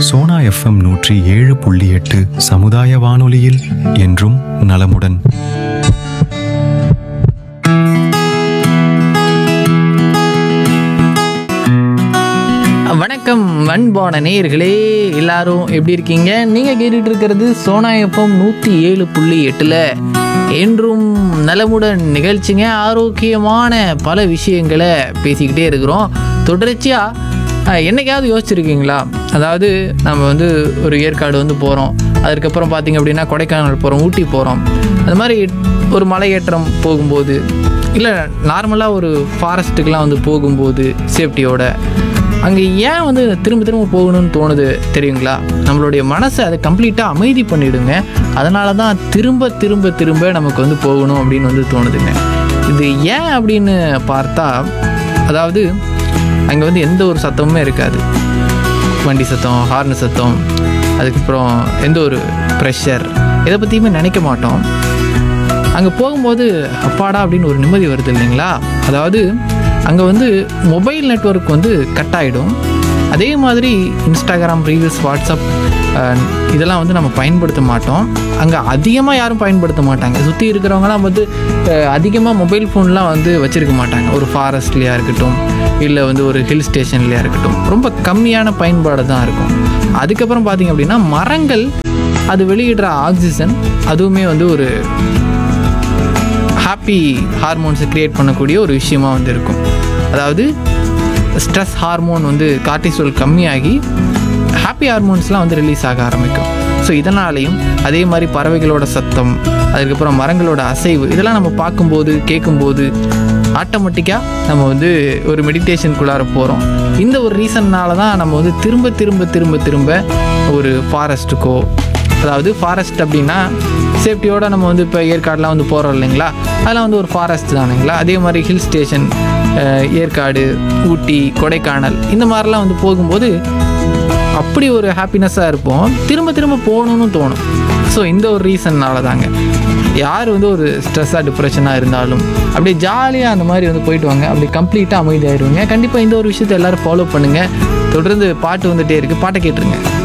Sona FM நூற்றி ஏழு புள்ளி எட்டு சமுதாய வானொலியில் என்றும் நலமுடன் வணக்கம் அன்பான நேயர்களே எல்லாரும் எப்படி இருக்கீங்க நீங்கள் கேட்டுட்டு இருக்கிறது சோனா எஃப்எம் நூற்றி ஏழு புள்ளி எட்டில் என்றும் நலமுடன் நிகழ்ச்சிங்க ஆரோக்கியமான பல விஷயங்களை பேசிக்கிட்டே இருக்கிறோம் தொடர்ச்சியாக என்னைக்காவது யோசிச்சிருக்கீங்களா அதாவது நம்ம வந்து ஒரு ஏற்காடு வந்து போகிறோம் அதுக்கப்புறம் பார்த்தீங்க அப்படின்னா கொடைக்கானல் போகிறோம் ஊட்டி போகிறோம் அது மாதிரி ஒரு மலையேற்றம் போகும்போது இல்லை நார்மலாக ஒரு ஃபாரஸ்ட்டுக்கெலாம் வந்து போகும்போது சேஃப்டியோட அங்கே ஏன் வந்து திரும்ப திரும்ப போகணும்னு தோணுது தெரியுங்களா நம்மளுடைய மனசை அதை கம்ப்ளீட்டாக அமைதி பண்ணிடுங்க அதனால தான் திரும்ப திரும்ப திரும்ப நமக்கு வந்து போகணும் அப்படின்னு வந்து தோணுதுங்க இது ஏன் அப்படின்னு பார்த்தா அதாவது அங்கே வந்து எந்த ஒரு சத்தமுமே இருக்காது வண்டி சத்தம் ஹார்ன் சத்தம் அதுக்கப்புறம் எந்த ஒரு ப்ரெஷர் இதை பற்றியுமே நினைக்க மாட்டோம் அங்கே போகும்போது அப்பாடா அப்படின்னு ஒரு நிம்மதி வருது இல்லைங்களா அதாவது அங்கே வந்து மொபைல் நெட்வொர்க் வந்து கட் ஆகிடும் அதே மாதிரி இன்ஸ்டாகிராம் ரீல்ஸ் வாட்ஸ்அப் அஹ், இதெல்லாம் வந்து நம்ம பயன்படுத்த மாட்டோம் அங்கே அதிகமாக யாரும் பயன்படுத்த மாட்டாங்க சுற்றி இருக்கிறவங்கலாம் வந்து அதிகமாக மொபைல் ஃபோன்லாம் வந்து வச்சுருக்க மாட்டாங்க ஒரு ஃபாரஸ்ட்லேயா இருக்கட்டும் இல்லை வந்து ஒரு ஹில் ஸ்டேஷன்லையா இருக்கட்டும் ரொம்ப கம்மியான பயன்பாடு தான் இருக்கும் அதுக்கப்புறம் பார்த்தீங்க அப்படின்னா மரங்கள் அது வெளியிடுற ஆக்சிஜன் அதுவுமே வந்து ஒரு ஹாப்பி ஹார்மோன்ஸை க்ரியேட் பண்ணக்கூடிய ஒரு விஷயமா வந்து இருக்கும் அதாவது ஸ்ட்ரெஸ் ஹார்மோன் வந்து கார்டிசோல் கம்மியாகி ஹாப்பி ஹார்மோன்ஸ்லாம் வந்து ரிலீஸ் ஆக ஆரம்பிக்கும் ஸோ இதனாலையும் அதே மாதிரி பறவைகளோட சத்தம் அதுக்கப்புறம் மரங்களோட அசைவு இதெல்லாம் நம்ம பார்க்கும்போது கேட்கும்போது ஆட்டோமேட்டிக்காக நம்ம வந்து ஒரு மெடிடேஷனுக்குள்ளார போகிறோம் இந்த ஒரு ரீசன்னால தான் நம்ம வந்து திரும்ப திரும்ப திரும்ப திரும்ப ஒரு ஃபாரஸ்ட்டுக்கோ அதாவது ஃபாரஸ்ட் அப்படின்னா சேஃப்டியோட நம்ம வந்து இப்போ ஏற்காடுலாம் வந்து போகிறோம் இல்லைங்களா அதெல்லாம் வந்து ஒரு ஃபாரஸ்ட் தானுங்களா அதே மாதிரி ஹில் ஸ்டேஷன் ஏற்காடு ஊட்டி கொடைக்கானல் இந்த மாதிரிலாம் வந்து போகும்போது அப்படி ஒரு ஹாப்பினஸ்ஸாக இருப்போம் திரும்ப திரும்ப போகணும்னு தோணும் ஸோ இந்த ஒரு ரீசன்னால தாங்க யார் வந்து ஒரு ஸ்ட்ரெஸ்ஸாக டிப்ரெஷனாக இருந்தாலும் அப்படியே ஜாலியாக அந்த மாதிரி வந்து போயிட்டு வாங்க அப்படி கம்ப்ளீட்டாக அமைதியாயிருவீங்க கண்டிப்பாக இந்த ஒரு விஷயத்தை எல்லாரும் ஃபாலோ பண்ணுங்கள் தொடர்ந்து பாட்டு வந்துட்டே இருக்குது பாட்டை கேட்டுருங்க